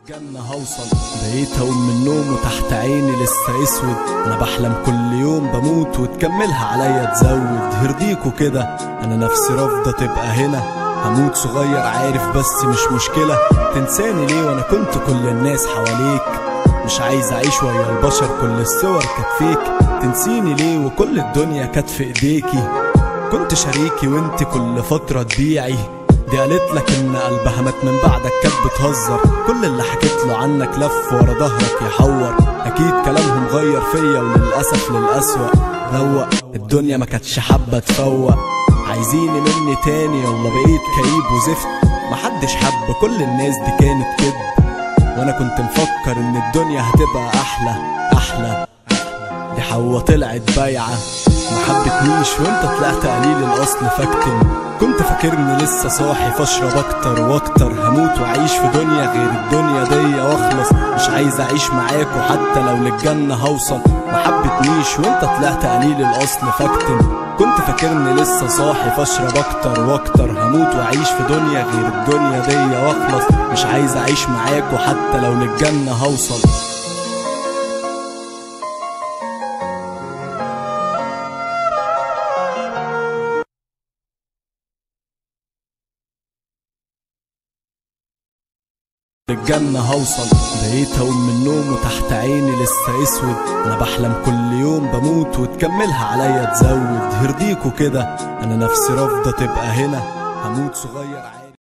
الجنة هوصل بقيت اقوم من النوم وتحت عيني لسه اسود انا بحلم كل يوم بموت وتكملها عليا تزود هرديكوا كده انا نفسي رافضة تبقى هنا هموت صغير عارف بس مش مشكلة تنساني ليه وانا كنت كل الناس حواليك مش عايز اعيش ويا البشر كل الصور كانت فيك تنسيني ليه وكل الدنيا كانت في ايديكي كنت شريكي وانت كل فترة تبيعي دي قالت لك ان قلبها مات من بعدك كانت بتهزر كل اللي حكيت له عنك لف ورا ظهرك يحور اكيد كلامهم غير فيا وللاسف للاسوأ روق الدنيا ما كانتش حابة تفوق عايزيني مني تاني يلا بقيت كئيب وزفت محدش حب كل الناس دي كانت كدب وانا كنت مفكر ان الدنيا هتبقى احلى احلى دي حوا طلعت بايعة ما حبتنيش وانت طلعت قليل الاصل فاكتم كنت فاكرني لسه صاحي فاشرب اكتر واكتر هموت واعيش في دنيا غير الدنيا دي واخلص مش عايز اعيش معاك وحتى لو للجنة هوصل ما حبتنيش وانت طلعت قليل الاصل فاكتم كنت فاكرني لسه صاحي فاشرب اكتر واكتر هموت واعيش في دنيا غير الدنيا دي واخلص مش عايز اعيش معاك وحتى لو للجنة هوصل للجنة هوصل بقيت اقوم من النوم وتحت عيني لسه اسود انا بحلم كل يوم بموت وتكملها عليا تزود هرديكوا كده انا نفسي رافضة تبقى هنا هموت صغير عادي